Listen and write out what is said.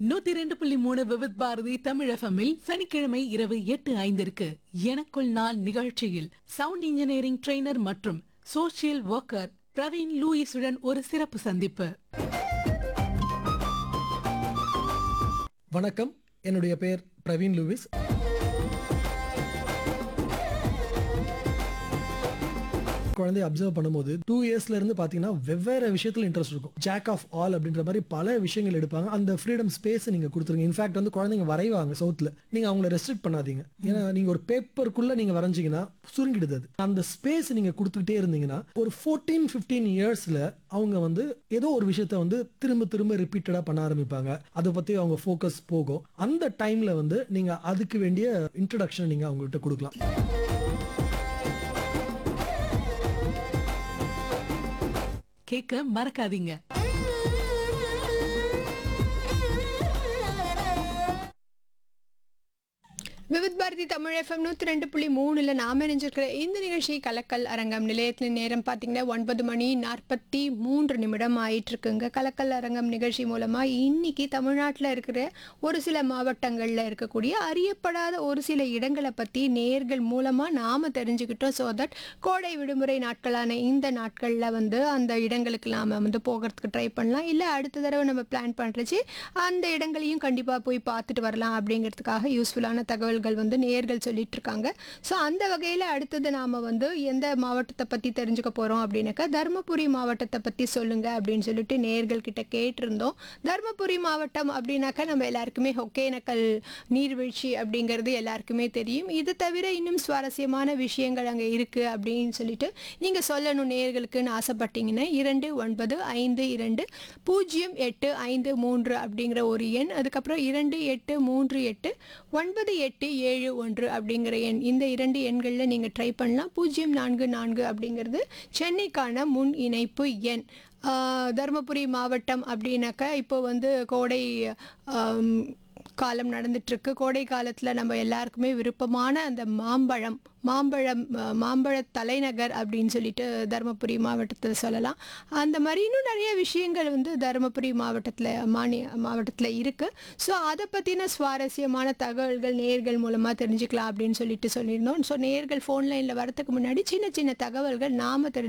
நூத்தி ரெண்டு புள்ளி மூணு விவித் பாரதி தமிழகமில் சனிக்கிழமை இரவு எட்டு ஐந்திற்கு எனக்குள் நான் நிகழ்ச்சியில் சவுண்ட் இன்ஜினியரிங் ட்ரெய்னர் மற்றும் சோஷியல் ஒர்க்கர் பிரவீன் லூயிஸுடன் ஒரு சிறப்பு சந்திப்பு வணக்கம் என்னுடைய பெயர் பிரவீன் லூவிஸ் குழந்தைய அப்சர்வ் பண்ணும்போது டூ இயர்ஸ்ல இருந்து பாத்தீங்கன்னா வெவ்வேறு விஷயத்துல இன்ட்ரெஸ்ட் இருக்கும் ஜாக் ஆஃப் ஆல் அப்படின்ற மாதிரி பல விஷயங்கள் எடுப்பாங்க அந்த ஃப்ரீடம் ஸ்பேஸ் நீங்க கொடுத்துருங்க இன்ஃபேக்ட் வந்து குழந்தைங்க வரைவாங்க சவுத்துல நீங்க அவங்கள ரெஸ்ட்ரிக்ட் பண்ணாதீங்க ஏன்னா நீங்க ஒரு பேப்பருக்குள்ள நீங்க வரைஞ்சீங்கன்னா சுருங்கிடுது அது அந்த ஸ்பேஸ் நீங்க கொடுத்துக்கிட்டே இருந்தீங்கன்னா ஒரு ஃபோர்டீன் ஃபிஃப்டீன் இயர்ஸ்ல அவங்க வந்து ஏதோ ஒரு விஷயத்த வந்து திரும்ப திரும்ப ரிப்பீட்டடா பண்ண ஆரம்பிப்பாங்க அதை பத்தி அவங்க ஃபோக்கஸ் போகும் அந்த டைம்ல வந்து நீங்க அதுக்கு வேண்டிய இன்ட்ரடக்ஷன் நீங்க அவங்ககிட்ட கொடுக்கலாம் கேட்க மறக்காதீங்க விவித் பாரதி தமிழ் எஃப்எம் நூற்றி ரெண்டு புள்ளி மூணுல நாம நினைஞ்சிருக்கிற இந்த நிகழ்ச்சி கலக்கல் அரங்கம் நிலையத்தில் நேரம் பார்த்தீங்கன்னா ஒன்பது மணி நாற்பத்தி மூன்று நிமிடம் ஆயிட்டு இருக்குங்க கலக்கல் அரங்கம் நிகழ்ச்சி மூலமாக இன்னைக்கு தமிழ்நாட்டில் இருக்கிற ஒரு சில மாவட்டங்களில் இருக்கக்கூடிய அறியப்படாத ஒரு சில இடங்களை பற்றி நேர்கள் மூலமாக நாம் தெரிஞ்சுக்கிட்டோம் ஸோ தட் கோடை விடுமுறை நாட்களான இந்த நாட்களில் வந்து அந்த இடங்களுக்கு நாம் வந்து போகிறதுக்கு ட்ரை பண்ணலாம் இல்லை அடுத்த தடவை நம்ம பிளான் பண்ணுறச்சு அந்த இடங்களையும் கண்டிப்பாக போய் பார்த்துட்டு வரலாம் அப்படிங்கிறதுக்காக யூஸ்ஃபுல்லான தகவல்கள் வந்து நேர்கள் சொல்லிட்டு இருக்காங்க ஸோ அந்த வகையில் அடுத்தது நாம் வந்து எந்த மாவட்டத்தை பற்றி தெரிஞ்சுக்க போகிறோம் அப்படின்னாக்கா தருமபுரி மாவட்டத்தை பற்றி சொல்லுங்க அப்படின்னு சொல்லிட்டு நேர்கள் கிட்ட கேட்டிருந்தோம் தருமபுரி மாவட்டம் அப்படின்னாக்கா நம்ம எல்லாருக்குமே ஒகேனக்கல் நீர்வீழ்ச்சி அப்படிங்கிறது எல்லாருக்குமே தெரியும் இது தவிர இன்னும் சுவாரஸ்யமான விஷயங்கள் அங்கே இருக்குது அப்படின்னு சொல்லிட்டு நீங்கள் சொல்லணும் நேர்களுக்குன்னு ஆசைப்பட்டீங்கன்னா இரண்டு ஒன்பது ஐந்து இரண்டு பூஜ்ஜியம் எட்டு ஐந்து மூன்று அப்படிங்கிற ஒரு எண் அதுக்கப்புறம் இரண்டு எட்டு மூன்று எட்டு ஒன்பது எட்டு ஏழு ஒன்று அப்படிங்கிற எண் இந்த இரண்டு எண்களில் நீங்கள் ட்ரை பண்ணலாம் பூஜ்ஜியம் நான்கு நான்கு அப்படிங்கிறது சென்னைக்கான முன் இணைப்பு எண் ஆஹ் தருமபுரி மாவட்டம் அப்படின்னாக்கா இப்போ வந்து கோடை ஆம், காலம் நடந்துட்டுருக்கு கோடை காலத்தில் நம்ம எல்லாருக்குமே விருப்பமான அந்த மாம்பழம் மாம்பழம் அஹ், மாம்பழ தலைநகர் அப்படின்னு சொல்லிட்டு தருமபுரி மாவட்டத்தில் சொல்லலாம் அந்த மாதிரி இன்னும் நிறைய விஷயங்கள் வந்து தருமபுரி மாவட்டத்தில் மாநில மாவட்டத்தில் இருக்குது ஸோ அதை பற்றின சுவாரஸ்யமான தகவல்கள் நேர்கள் மூலமாக தெரிஞ்சுக்கலாம் அப்படின்னு சொல்லிட்டு சொல்லியிருந்தோம் ஸோ நேர்கள் ஃபோன் லைனில் வரதுக்கு முன்னாடி சின்ன சின்ன தகவல்கள் நாம் தெரிஞ்சு